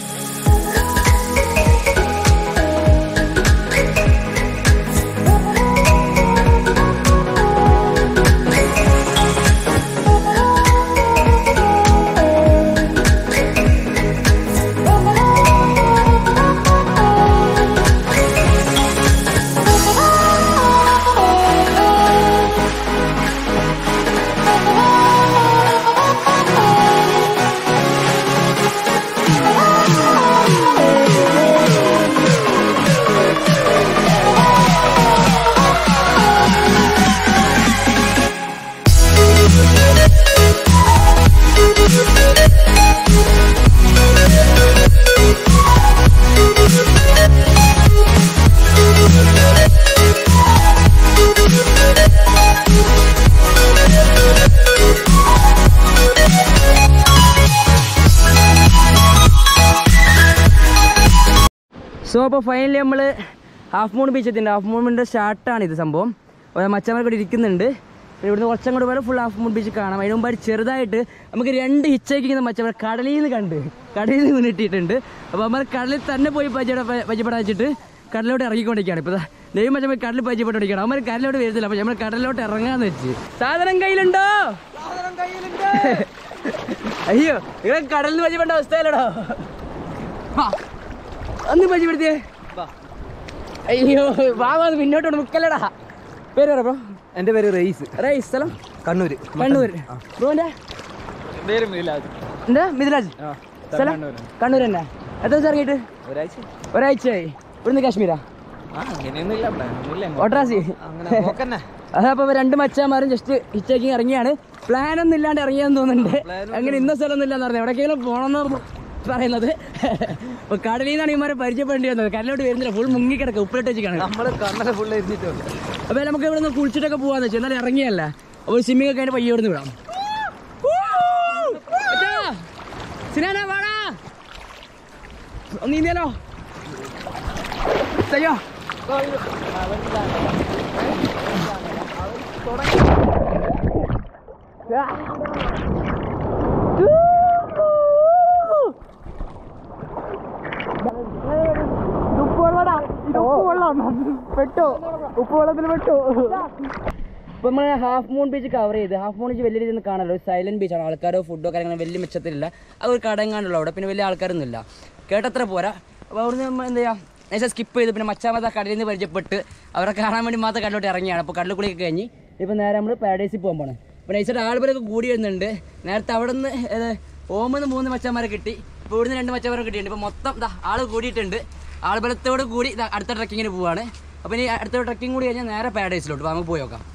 സോ അപ്പോൾ ഫൈനലി നമ്മൾ ഹാഫ് മൂൺ ബീച്ച് എത്തിയിട്ടുണ്ട് ഹാഫ് മൂണിൻ്റെ സ്റ്റാർട്ടാണ് ഇത് സംഭവം മച്ചന്മാർ കൂടി ഇരിക്കുന്നുണ്ട് പിന്നെ ഇവിടുന്ന് കുറച്ചും കൂടെ വരെ ഫുൾ ഹാഫ് മൂൺ ബീച്ച് കാണാം അതിന് മുമ്പായിട്ട് ചെറുതായിട്ട് നമുക്ക് രണ്ട് ഹിച്ചേക്കിങ്ങനെ മച്ചന്മാർ കടലിൽ നിന്ന് കണ്ട് കടലിൽ നിന്ന് മുന്നിട്ടിട്ടുണ്ട് അപ്പോൾ നമ്മൾ കടലിൽ തന്നെ പോയി പരിചയ പരിചയപ്പെടാൻ വെച്ചിട്ട് കടലിലോട്ട് ഇറങ്ങിക്കൊണ്ടിരിക്കുകയാണ് ഇപ്പോൾ ദൈവം മച്ചമ്മ കടലിൽ പരിചയപ്പെട്ടുകൊണ്ടിരിക്കുകയാണ് അവന്മാർ കടലിലോട്ട് വരുന്നില്ല അപ്പോൾ നമ്മൾ കടലിലോട്ട് ഇറങ്ങാന്ന് വെച്ച് സാധനം കയ്യിലുണ്ടോ അയ്യോ ഇവിടെ കടലിൽ പരിചയപ്പെട്ട അവസ്ഥയല്ലടോ ഒന്ന് പരിചയപ്പെടുത്തിയേ അയ്യോ വാവാ പിന്നോട്ട് മുക്കല്ലടാ പേര് പറ ബ്രോ എൻ്റെ പേര് റെയ്സ് റൈസ് സ്ഥലം കണ്ണൂര് കണ്ണൂർ ബ്രോന്റെ പേര് മിലാദ് എന്താ മിഥുരാജ് സ്ഥലം കണ്ണൂർ തന്നെ എത്ര ദിവസം ഇറങ്ങിയിട്ട് ഒരാഴ്ച ഒരാഴ്ചയായി ഇവിടുന്ന് കാശ്മീരാ ആ അങ്ങനെയൊന്നുമില്ല ഒന്നുമില്ല ഓട്ടറാസി നോക്കന്നെ അതപ്പോ രണ്ട് മച്ചാമാരും ജസ്റ്റ് ഹിച്ചേക്കിങ് ഇറങ്ങിയാണ് പ്ലാൻ ഒന്നും ഇല്ലാണ്ട് ഇറങ്ങിയെന്ന് തോന്നുന്നുണ്ട് അങ്ങനെ ഇന്ന സ്ഥലം ഒന്നും ഇല്ലാന്ന് പറഞ്ഞു എവിടേക്കെങ്കിലും പോകണമെന്ന് പറയുന്നത് അപ്പൊ കടലിൽ നിന്നാണ് ഇമാരെ പരിചയപ്പെടേണ്ടി വന്നത് കടലോട്ട് വരുന്നില്ല ഫുൾ മുങ്ങിക്കിടക്ക ഉപ്പിലിട്ട് വെച്ചിട്ടാണ് നമ്മൾ കണ്ണല ഫുള്ള് എരിഞ്ഞിട്ടുണ്ട് അപ്പൊ നമുക്ക് ഇവിടെ നിന്ന് കുളിച്ചിട്ടൊക്കെ പോവാന്ന് വെച്ചാൽ എന്നാലും ഇറങ്ങിയല്ല അപ്പൊ സ്വിമ്മിംഗ് ഒക്കെ അതിന്റെ പയ്യെ ഇവിടുന്ന് വിടാം അച്ഛാ, സിനാന വാടാ ഒന്ന് നീന്തിയാലോ അയ്യോ പെട്ടോ ഉപ്പ് വെള്ളത്തിൽ പെട്ടോ ഇപ്പൊ നമ്മൾ ഹാഫ് മൂൺ ബീച്ച് കവർ ചെയ്ത് ഹാഫ് മൂൺ ബീച്ച് വലിയ രീതിയിൽ കാണാനല്ലോ സൈലന്റ് ബീച്ചാണ് ആൾക്കാരോ ഫുഡോ കാര്യങ്ങളോ വലിയ മെച്ചത്തിലില്ല അത് ഒരു കടങ്ങാണ്ടുള്ളൂ അവിടെ പിന്നെ വലിയ ആൾക്കാരൊന്നും ഇല്ല കേട്ടത്ര പോരാ അപ്പോൾ അവിടുന്ന് നമ്മൾ എന്താ ചെയ്യുക നൈസാ സ്കിപ്പ് ചെയ്ത് പിന്നെ മച്ചാമത കടലിൽ നിന്ന് പരിചയപ്പെട്ട് അവരെ കാണാൻ വേണ്ടി മാത്രം കടലോട്ട് ഇറങ്ങിയാണ് അപ്പോൾ കടൽ കുളിയൊക്കെ കഴിഞ്ഞ് ഇപ്പോൾ നേരെ നമ്മൾ പാരഡൈസിൽ പോകാൻ പോകണം അപ്പോൾ നൈസായിട്ട് ആളുകളൊക്കെ കൂടി വരുന്നുണ്ട് നേരത്തെ അവിടെ നിന്ന് ഏത് ഓമെന്ന് മൂന്ന് മച്ചന്മാരെ കിട്ടി ഇപ്പോൾ ഇവിടുന്ന് രണ്ട് മച്ചന്മാരെ കിട്ടിയിട്ടുണ്ട് ഇപ്പോൾ മൊത്തം ഇതാ ആൾ കൂടിയിട്ടുണ്ട് ആൾബലത്തോട് കൂടി ഇതാ അടുത്ത ട്രക്കിങ്ങിന് പോവാണ് അപ്പോൾ ഇനി അടുത്ത ട്രക്കിംഗ് കൂടി കഴിഞ്ഞാൽ നേരെ പാരഡൈസിലോട്ട് അപ്പോൾ നമുക്ക് പോയി നോക്കാം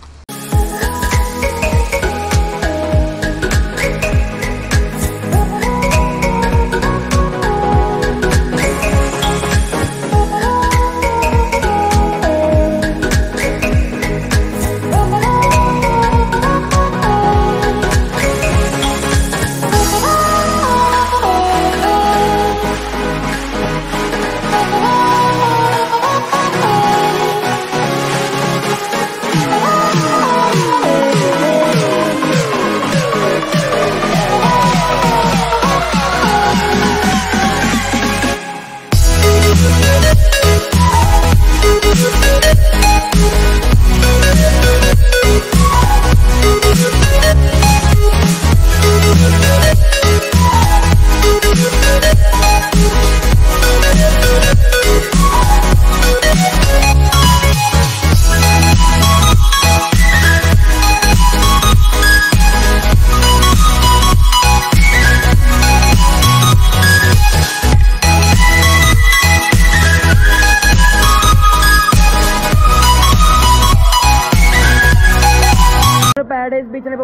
Oh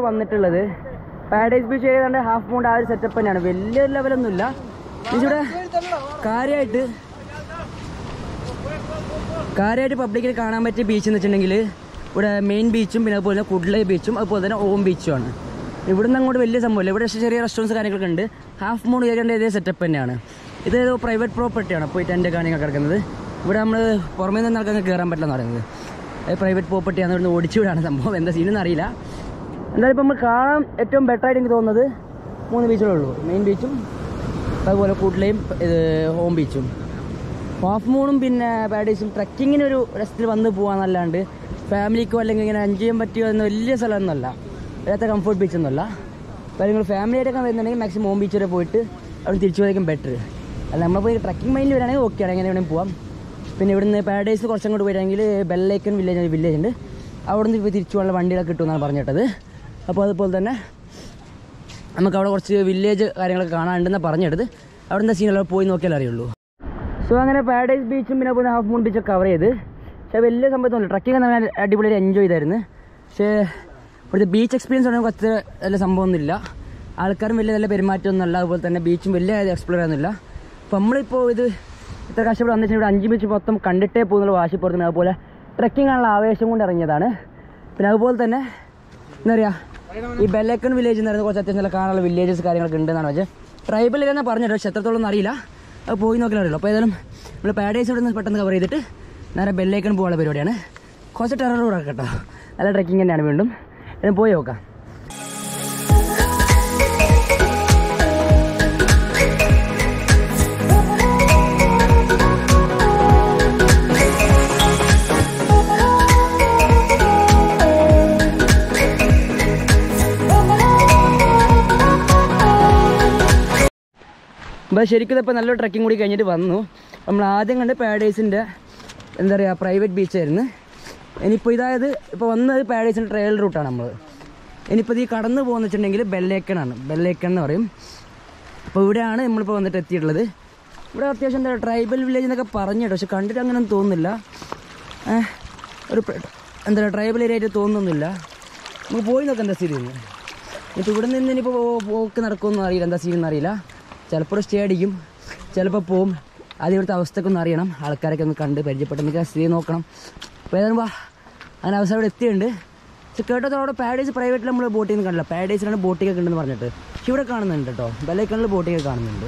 വന്നിട്ടുള്ളത് പാരഡൈസ് ബീച്ച് ഏതാണ്ട് ഹാഫ് മൗണ്ട് ആ ഒരു സെറ്റപ്പ് തന്നെയാണ് വലിയ ലെവലൊന്നുമില്ല ഇവിടെ കാര്യമായിട്ട് കാര്യമായിട്ട് പബ്ലിക്കിൽ കാണാൻ പറ്റിയ ബീച്ച് എന്ന് വെച്ചിട്ടുണ്ടെങ്കിൽ ഇവിടെ മെയിൻ ബീച്ചും പിന്നെ അതുപോലെ തന്നെ കുഡ്ലൈ ബീച്ചും അതുപോലെ തന്നെ ഓം ബീച്ചുമാണ് ഇവിടെ നിന്ന് അങ്ങോട്ട് വലിയ സംഭവമില്ല ഇവിടെ ചെറിയ റെസ്റ്റോറൻറ്റ്സ് കാര്യങ്ങളൊക്കെ ഉണ്ട് ഹാഫ് മൂൺ ഏരിയൻ്റെ ഇതേ സെറ്റപ്പ് തന്നെയാണ് ഇത് ഏതോ പ്രൈവറ്റ് പ്രോപ്പർട്ടിയാണ് പോയി ടെൻ്റ് കാര്യങ്ങളൊക്കെ കിടക്കുന്നത് ഇവിടെ നമ്മൾ പുറമേ നിന്ന് ആൾക്കാർക്ക് കയറാൻ പറ്റില്ല എന്ന് പറയുന്നത് അത് പ്രൈവറ്റ് പ്രോപ്പർട്ടിയാണ് ഇവിടുന്ന് ഓടിച്ചു വിടാണ് സംഭവം എന്താ സീനെന്ന് അറിയില്ല എന്തായാലും ഇപ്പോൾ നമ്മൾ കാണാൻ ഏറ്റവും ബെറ്റർ ആയിട്ട് എനിക്ക് തോന്നുന്നത് മൂന്ന് ബീച്ചുകളേ ഉള്ളൂ മെയിൻ ബീച്ചും അതുപോലെ കൂട്ടിലെയും ഇത് ഹോം ബീച്ചും ഹാഫ് മൂണും പിന്നെ പാഡീസും ട്രക്കിങ്ങിന് ഒരു രസത്തിൽ വന്ന് പോകാന്നല്ലാണ്ട് ഫാമിലിക്കോ അല്ലെങ്കിൽ ഇങ്ങനെ എൻജോയ് ചെയ്യാൻ പറ്റിയോ എന്ന വലിയ സ്ഥലമൊന്നുമല്ല അതിനകത്ത് കംഫർട്ട് ബീച്ച് ഒന്നുമല്ല അപ്പോൾ നിങ്ങൾ ഫാമിലി ആയിട്ടൊക്കെ വരുന്നുണ്ടെങ്കിൽ മാക്സിമം ഹോം ബീച്ച് വരെ പോയിട്ട് അവിടെ തിരിച്ചു പോയിരിക്കും ബെറ്റർ അല്ല നമ്മൾ പോയി ട്രക്കിംഗ് മൈൻഡിൽ വരാണെങ്കിൽ ഓക്കെ ആണ് എങ്ങനെ വേണമെങ്കിൽ പോവാം പിന്നെ ഇവിടുന്ന് പാരഡൈസ് കുറച്ചും കൂടി പോയിട്ടാണെങ്കിൽ ബെല്ലൈക്കൻ വില്ലേജ് വില്ലേജ് ഉണ്ട് അവിടെ നിന്ന് ഇപ്പോൾ തിരിച്ചു പോകാനുള്ള വണ്ടികളൊക്കെ കിട്ടുമെന്നാണ് പറഞ്ഞിട്ടത് അപ്പോൾ അതുപോലെ തന്നെ നമുക്ക് അവിടെ കുറച്ച് വില്ലേജ് കാര്യങ്ങളൊക്കെ കാണാനുണ്ടെന്നാണ് പറഞ്ഞെടുത്ത് അവിടെ എന്താ സീനെല്ലാം പോയി നോക്കിയാലേ അറിയുള്ളൂ സോ അങ്ങനെ പാരഡൈസ് ബീച്ചും പിന്നെ പിന്നെ ഹാഫ് മൂൺ ബീച്ചൊക്കെ കവർ ചെയ്ത് പക്ഷേ വലിയ സംഭവമൊന്നുമില്ല ട്രക്കിംഗ് നല്ല അടിപൊളിയായിട്ട് എൻജോയ് ചെയ്തായിരുന്നു പക്ഷേ ഇവിടുത്തെ ബീച്ച് എക്സ്പീരിയൻസ് പറയുമ്പോൾ അത്ര നല്ല സംഭവമൊന്നുമില്ല ആൾക്കാരും വലിയ നല്ല പെരുമാറ്റമൊന്നുമല്ല അതുപോലെ തന്നെ ബീച്ചും വലിയ എക്സ്പ്ലോർ ചെയ്യുന്നില്ല അപ്പോൾ നമ്മളിപ്പോൾ ഇത് ഇത്ര കഷ്ടപ്പെട്ട് വന്നിട്ട് ഇവിടെ അഞ്ച് ബീച്ച് മൊത്തം കണ്ടിട്ടേ പോകുന്നുള്ള വാശി പുറത്തുനിന്ന് അതുപോലെ ട്രക്കിംഗ് ആണുള്ള ആവേശം കൊണ്ട് ഇറങ്ങിയതാണ് പിന്നെ അതുപോലെ തന്നെ എന്താ പറയുക ഈ ബെല്ലക്കൺ വില്ലേജ് എന്ന് പറയുന്നത് കുറച്ച് അത്യാവശ്യം നല്ല കാണാനുള്ള വില്ലേജസ് കാര്യങ്ങളൊക്കെ ഉണ്ടെന്നാണ് വെച്ചാൽ ട്രൈബൽ ഇല്ലെന്ന് പറഞ്ഞിട്ട് പക്ഷെ എത്രത്തോളം ഒന്നും അറിയില്ല അത് പോയി നോക്കിയാൽ അറിയുള്ളൂ അപ്പോൾ ഏതായാലും നമ്മൾ പാരഡൈസ് ഇവിടെ നിന്ന് പെട്ടെന്ന് കവർ ചെയ്തിട്ട് നേരെ ബെല്ലേക്കൺ പോകാനുള്ള പരിപാടിയാണ് കുറച്ച് ടെറർ റോഡൊക്കെ കേട്ടോ നല്ല ട്രക്കിംഗ് തന്നെയാണ് വീണ്ടും ഇതിന് പോയി നോക്കാം അപ്പോൾ ശരിക്കും ഇപ്പോൾ നല്ലൊരു ട്രക്കിംഗ് കൂടി കഴിഞ്ഞിട്ട് വന്നു നമ്മൾ ആദ്യം കണ്ട് പാരഡൈസിൻ്റെ എന്താ പറയുക പ്രൈവറ്റ് ബീച്ചായിരുന്നു ഇനിയിപ്പോൾ ഇതായത് ഇപ്പോൾ വന്നത് പാരഡൈസിൻ്റെ ട്രയൽ റൂട്ടാണ് നമ്മൾ ഇനിയിപ്പോൾ ഈ കടന്നു പോകുന്ന വെച്ചിട്ടുണ്ടെങ്കിൽ ബെല്ലേക്കനാണ് ബെല്ലേക്കൻ എന്ന് പറയും അപ്പോൾ ഇവിടെയാണ് നമ്മളിപ്പോൾ വന്നിട്ട് എത്തിയിട്ടുള്ളത് ഇവിടെ അത്യാവശ്യം എന്താ ട്രൈബൽ വില്ലേജ് എന്നൊക്കെ പറഞ്ഞിട്ട് പക്ഷെ കണ്ടിട്ട് അങ്ങനെയൊന്നും തോന്നുന്നില്ല ഏഹ്, ഒരു പ്ര- എന്താ പറയുക ട്രൈബൽ ഏരിയ ആയിട്ട് തോന്നുന്നില്ല നമുക്ക് പോയി നോക്കാം എന്താ സ്ഥിതി എന്ന് ഇപ്പോൾ ഇവിടെ നിന്ന് ഇനിയിപ്പോൾ പോക്ക് നടക്കുമെന്ന് അറിയില്ല എന്താ സീൻ അറിയില്ല ചിലപ്പോൾ സ്റ്റേ അടിക്കും ചിലപ്പോൾ പോവും ആദ്യം ഇവിടുത്തെ അവസ്ഥയൊക്കെ ഒന്ന് അറിയണം ആൾക്കാരൊക്കെ ഒന്ന് കണ്ട് പരിചയപ്പെട്ട് നമുക്ക് സ്ഥിതി നോക്കണം അപ്പോൾ ഏതായാലും വാ അങ്ങനെ അവസ്ഥ ഇവിടെ എത്തിയിട്ടുണ്ട് പക്ഷെ കേട്ടത് അവിടെ പാരഡൈസ് പ്രൈവറ്റിൽ നമ്മൾ ബോട്ടിൽ നിന്ന് കണ്ടില്ല പാരഡൈസിലാണ് ബോട്ടിംഗ് ഒക്കെ ഉണ്ടെന്ന് പറഞ്ഞിട്ട് പക്ഷെ ഇവിടെ കാണുന്നുണ്ട് കേട്ടോ ബെല്ലൈക്കണിൽ ബോട്ടിംഗ് ഒക്കെ കാണുന്നുണ്ട്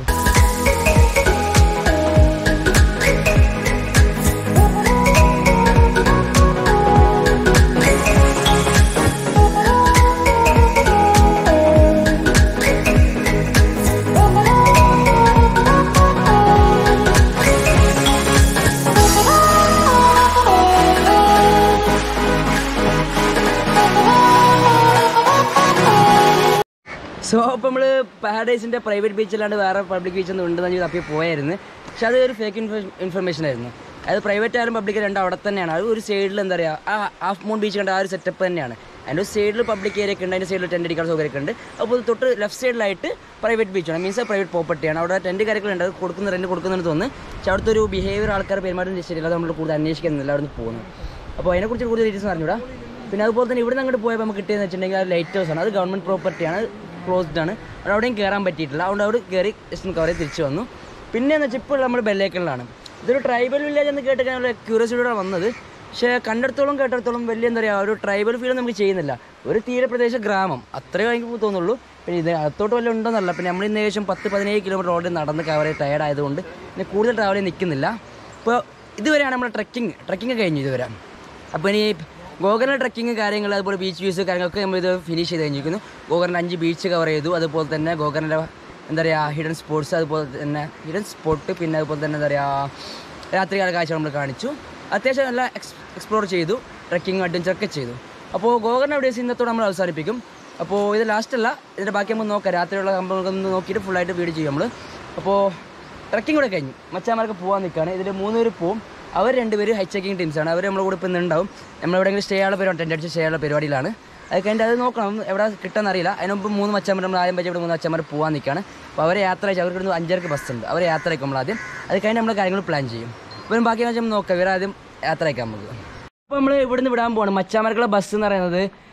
സോ അപ്പോൾ നമ്മൾ പാരഡൈസിൻ്റെ പ്രൈവറ്റ് ബീച്ചിലാണ്ട് വേറെ പബ്ലിക് ബീച്ച് ഒന്നും ഉണ്ടെന്ന് ഞാൻ തപ്പി പോയായിരുന്നു പക്ഷെ അത് ഒരു ഫേക്ക് ഇൻഫർമേഷൻ ആയിരുന്നു അത് പ്രൈവറ്റ് ആയാലും പബ്ലിക് രണ്ടും അവിടെ തന്നെയാണ് അത് ഒരു സൈഡിൽ എന്താ പറയുക ആ ഹാഫ് മൂൺ ബീച്ച് കണ്ട ആ ഒരു സെറ്റപ്പ് തന്നെയാണ് അതിൻ്റെ ഒരു സൈഡിൽ പബ്ലിക് ഏരിയ ഒക്കെ ഉണ്ട് അതിൻ്റെ സൈഡിൽ ടെൻറ്റ് അടിക്കാൻ സൗകര്യമൊക്കെ ഉണ്ട് അപ്പോൾ തൊട്ട് ലെഫ്റ്റ് സൈഡിലായിട്ട് പ്രൈവറ്റ് ബീച്ചാണ് മീൻസ് പ്രൈവറ്റ് പ്രോപ്പർട്ടിയാണ് അവിടെ ടെൻറ്റ് കാര്യങ്ങളുണ്ട് അത് കൊടുക്കുന്ന റെൻറ്റ് കൊടുക്കുന്നുണ്ട് തോന്നുന്നു പക്ഷെ അവിടുത്തെ ഒരു ബിഹേവിയർ ആൾക്കാർ പെരുമാറ്റം ശരിയല്ല അത് നമ്മൾ കൂടുതൽ അന്വേഷിക്കുന്നില്ല അവിടെ നിന്ന് പോകുന്നത് അപ്പോൾ അതിനെക്കുറിച്ച് കൂടുതൽ ഡീറ്റെയിൽസ് അറിഞ്ഞൂടാ പിന്നെ അതുപോലെ തന്നെ ഇവിടെ നിന്ന് അങ്ങോട്ട് പോയപ്പോൾ നമുക്ക് കിട്ടിയെന്ന് വെച്ചിട്ടുണ്ടെങ്കിൽ അത് ലൈറ്റ് ഹൗസ് ആണ് അത് ഗവൺമെൻറ് പ്രോപ്പർട്ടിയാണ് ക്ലോസ്ഡ് ആണ് അവിടെ അവിടെയും കയറാൻ പറ്റിയിട്ടില്ല അതുകൊണ്ട് അവിടെ കയറി ജസ്റ്റ് ഒന്ന് കവർ ചെയ്ത് തിരിച്ചു വന്നു പിന്നെ എന്ന് വെച്ചാൽ ഇപ്പോൾ നമ്മൾ ബെല്ലേക്കലിലാണ് ഇതൊരു ട്രൈബൽ വില്ലേജ് എന്ന് കേട്ട് ഞാൻ ക്യൂരിയോസിറ്റിയോടെ വന്നത് പക്ഷേ കണ്ടിടത്തോളം കേട്ടിടത്തോളം വലിയ എന്താ പറയുക ഒരു ട്രൈബൽ ഫീൽ നമുക്ക് ചെയ്യുന്നില്ല ഒരു തീരപ്രദേശ ഗ്രാമം അത്രയും എനിക്ക് തോന്നുള്ളൂ പിന്നെ ഇത് അകത്തോട്ട് വല്ല ഉണ്ടോന്നല്ല പിന്നെ നമ്മൾ ഇന്ന് ഏകദേശം പത്ത് പതിനേഴ് കിലോമീറ്റർ റോഡിൽ നടന്ന് കവർ ചെയ്ത് ടയർഡ് ആയതുകൊണ്ട് പിന്നെ കൂടുതൽ ട്രാവൽ ചെയ്ത് നിൽക്കുന്നില്ല ഇപ്പോൾ ഇതുവരെയാണ് നമ്മൾ ട്രക്കിംഗ് ട്രക്കിംഗ് കഴിഞ്ഞു ഇതുവരെ അപ്പോൾ ഇനി ഗോകർണ ട്രക്കിംഗ് കാര്യങ്ങൾ അതുപോലെ ബീച്ച് വ്യൂസ് കാര്യങ്ങളൊക്കെ നമ്മൾ ഇത് ഫിനിഷ് ചെയ്ത് കഴിഞ്ഞിരിക്കുന്നു ഗോകർണ അഞ്ച് ബീച്ച് കവർ ചെയ്തു അതുപോലെ തന്നെ ഗോകർണൻ്റെ എന്താ പറയുക ഹിഡൻ സ്പോട്ട്സ് അതുപോലെ തന്നെ ഹിഡൻ സ്പോട്ട് പിന്നെ അതുപോലെ തന്നെ എന്താ പറയുക രാത്രികാല കാഴ്ച നമ്മൾ കാണിച്ചു അത്യാവശ്യം നല്ല എക്സ് എക്സ്പ്ലോർ ചെയ്തു ട്രക്കിംഗ് അഡ്വഞ്ചറൊക്കെ ചെയ്തു അപ്പോൾ ഗോകർണ വീഡിയോസ് ഇന്നത്തോടെ നമ്മൾ അവസാനിപ്പിക്കും അപ്പോൾ ഇത് ലാസ്റ്റ് അല്ല ഇതിൻ്റെ ബാക്കി നമുക്ക് നോക്കാം രാത്രിയുള്ള സംഭവങ്ങളൊക്കെ നോക്കിയിട്ട് ഫുള്ളായിട്ട് വീഡിയോ ചെയ്യും നമ്മൾ അപ്പോൾ ട്രക്കിംഗ് കൂടെ കഴിഞ്ഞു മച്ചാന്മാരൊക്കെ പോകാൻ നിൽക്കുകയാണ് ഇതിൽ മൂന്ന് പേര് പോവും അവർ രണ്ടുപേര് ഹൈ ചെക്കിംഗ് ടീംസാണ് അവർ നമ്മുടെ കൂടെ ഇപ്പം ഇന്ന് ഉണ്ടാവും നമ്മൾ എവിടെയെങ്കിലും സ്റ്റേ ചെയ്യാനുള്ള പരിപാടി ടെൻ്റ് അടിച്ച് സ്റ്റേ ചെയ്യാനുള്ള പരിപാടിയിലാണ് അത് കഴിഞ്ഞിട്ട് അത് നോക്കണം എവിടെ കിട്ടാൻ അറിയില്ല അതിന് മുമ്പ് മൂന്ന് മച്ചന്മാർ നമ്മൾ ആദ്യം വെച്ച് ഇവിടെ മൂന്ന് മച്ചന്മാർ പോകാൻ നിൽക്കുകയാണ് അപ്പോൾ അവരെ യാത്ര അയച്ച് അവർക്ക് ഇവിടുന്ന് അഞ്ചരക്ക് ബസ് ഉണ്ട് അവരെ യാത്ര അയക്കും നമ്മൾ ആദ്യം അത് കഴിഞ്ഞ് നമ്മൾ കാര്യങ്ങൾ പ്ലാൻ ചെയ്യും ഇപ്പം ബാക്കി വെച്ചാൽ നോക്കാം ഇവരെ ആദ്യം യാത്ര അയക്കാം നമുക്ക് അപ്പോൾ നമ്മൾ ഇവിടുന്ന് വിടാൻ പോവാണ് മച്ചാമർക്കുള്ള ബസ് എന്ന് പറയുന്നത്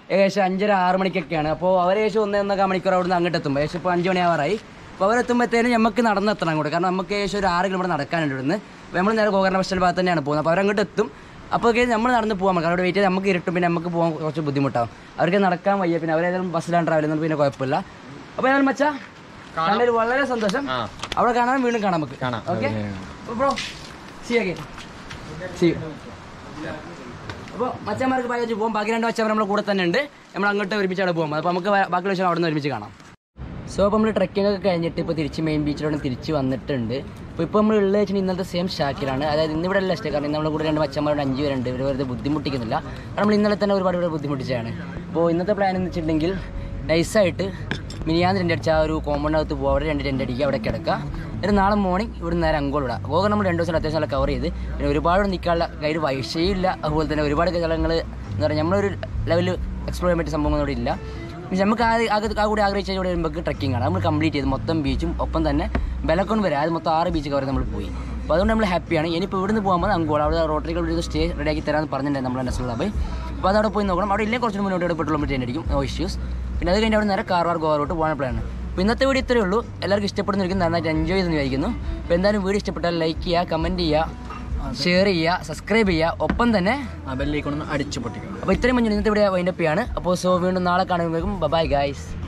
ഏകദേശം അഞ്ചര ആറ് മണിക്കൊക്കെയാണ് അപ്പോൾ അവർ ഏകദേശം ഒന്ന് ഒന്നൊക്കെ മണിക്കൂർ അവിടെ നിന്ന് അങ്ങോട്ട് എത്തുമ്പോൾ ഏകദേശം ഇപ്പോൾ അഞ്ച് മണിയാവാറായി അപ്പോൾ അവരെത്തുമ്പോഴത്തേനും നമുക്ക് നടന്നെത്തണം അങ്ങോട്ട് കാരണം നമുക്ക് ഏകദേശം ഒരു ആറ് കിലോമീറ്റർ നടക്കാനുണ്ട് ഇവിടുന്ന് അപ്പോൾ നമ്മൾ നേരെ ഗോകർണ ബസ് സ്റ്റാൻഡ് ഭാഗത്ത് തന്നെയാണ് പോകുന്നത് അപ്പോൾ അവരങ്ങോട്ട് എത്തും അപ്പോൾ നമ്മൾ നടന്ന് പോകാൻ കാരണം അവിടെ വെയിറ്റ് ചെയ്ത് നമുക്ക് ഇരുട്ടും പിന്നെ നമുക്ക് പോകാൻ കുറച്ച് ബുദ്ധിമുട്ടാവും അവർക്ക് നടക്കാൻ വയ്യ പിന്നെ അവരേതായാലും ബസ്സിലാണ് ട്രാവൽ ചെയ്യുന്നത് പിന്നെ കുഴപ്പമില്ല അപ്പോൾ ഞാൻ മച്ചാ കണ്ടതിൽ വളരെ സന്തോഷം അവിടെ കാണാൻ വീണ്ടും കാണാം നമുക്ക് okay bro see again see അപ്പോൾ മച്ചന്മാർക്ക് പായച്ച് പോകും ബാക്കി രണ്ട് മച്ചന്മാർ നമ്മുടെ കൂടെ തന്നെ ഉണ്ട് നമ്മൾ അങ്ങോട്ട് ഒരുമിച്ച് അവിടെ പോകും അപ്പോൾ നമുക്ക് ബാ- ബാക്കിയുള്ള വിഷയം അവിടെ നിന്ന് ഒരുമിച്ച് കാണാം സോ അപ്പോൾ നമ്മൾ ട്രക്കിംഗ് ഒക്കെ കഴിഞ്ഞിട്ട് ഇപ്പോൾ തിരിച്ച് മെയിൻ ബീച്ചിലോട്ട് തിരിച്ച് വന്നിട്ടുണ്ട് അപ്പോൾ ഇപ്പോൾ നമ്മൾ ഉള്ളത് വെച്ചാൽ ഇന്നത്തെ സെയിം ഷാക്കിലാണ് അതായത് ഇന്ന് ഇവിടെ അല്ല സ്റ്റേ കാരണം ഇന്ന് നമ്മുടെ കൂടെ രണ്ട് മച്ചന്മാരുടെ അഞ്ച് പേരുണ്ട് ഇവർ വെറുതെ ബുദ്ധിമുട്ടിക്കുന്നില്ല കാരണം നമ്മൾ ഇന്നലെ തന്നെ ഒരുപാട് ഇവിടെ ബുദ്ധിമുട്ടിച്ചതാണ് അപ്പോൾ ഇന്നത്തെ പ്ലാൻ എന്ന് വെച്ചിട്ടുണ്ടെങ്കിൽ നൈസായിട്ട് മിനിയാന്ന് രണ്ട് അടിച്ച ആ ഒരു കോമ്പൗണ്ടിനകത്ത് പോകുക അവിടെ രണ്ട് രണ്ട് അടിക്കുക അവിടെ കിടക്കുക എന്നിട്ട് നാളെ മോർണിംഗ് ഇവിടെ നേരെ അങ്കോൾ വിടാം ഗോകർ നമ്മൾ രണ്ട് ദിവസം അത്യാവശ്യം നല്ല കവർ ചെയ്ത് പിന്നെ ഒരുപാട് നിൽക്കാനുള്ള കയ്യിൽ വൈഷയില്ല അതുപോലെ തന്നെ ഒരുപാട് സ്ഥലങ്ങൾ എന്താ പറയുക നമ്മളൊരു ലെവലിൽ എക്സ്പ്ലോർ ചെയ്യാൻ പറ്റിയ സംഭവങ്ങൾ ഇവിടെ ഇല്ല മീൻസ് നമുക്ക് ആ ആക- ആ കൂടി ആഗ്രഹിച്ച ഇവിടെ വരുമ്പോൾ ട്രക്കിംഗ് ആണ് നമ്മൾ കംപ്ലീറ്റ് ചെയ്ത് മൊത്തം ബീച്ചും ഒപ്പം തന്നെ ബലക്കോൺ വരെ അത് മൊത്തം ആറ് ബീച്ച് കവർ നമ്മൾ പോയി അപ്പോൾ അതുകൊണ്ട് നമ്മൾ ഹാപ്പിയാണ് ഇനിയിപ്പോൾ ഇവിടുന്ന് പോകുമ്പോൾ അങ്കോൾ അവിടെ റോട്ടറികൾ ഒരു സ്റ്റേ റെഡിയാക്കി തരാമെന്ന് പറഞ്ഞിട്ടുണ്ടായിരുന്നു നമ്മുടെ നെസ്ലുള്ള പോയി അപ്പോൾ അതവിടെ പോയി നോക്കണം അവിടെ ഇല്ലെങ്കിൽ കുറച്ച് മുന്നോട്ട് ഇവിടെ പെട്രോൾ മീറ്റർ ആയിരിക്കും നോ ഇഷ്യൂസ് പിന്നെ അത് കഴിഞ്ഞ് അവിടെ നേരെ കാർവാർ ഗോവറോട്ട് പോകാൻ പ്ലാൻ അപ്പോൾ ഇന്നത്തെ വീഡിയോ ഇത്രയേ ഉള്ളൂ എല്ലാവർക്കും ഇഷ്ടപ്പെടുന്നവർക്ക് നന്നായിട്ട് എൻജോയ് ചെയ്തെന്ന് വിചാരിക്കുന്നു അപ്പോൾ എന്തായാലും വീഡിയോ ഇഷ്ടപ്പെട്ടാൽ ലൈക്ക് ചെയ്യുക കമൻറ്റ് ചെയ്യുക ഷെയർ ചെയ്യുക സബ്സ്ക്രൈബ് ചെയ്യുക ഒപ്പം തന്നെ ആ ബെല്ലേക്കൊന്ന് അടിച്ചു പൊട്ടിക്കണം അപ്പോൾ ഇത്രയും മഞ്ഞ് ഇന്നത്തെ ഇവിടെ വൈൻഡപ്പ് ചെയ്യാണ് അപ്പോൾ സോ വീണ്ടും നാളെ കാണുമ്പോഴേക്കും ബൈ ഗൈസ്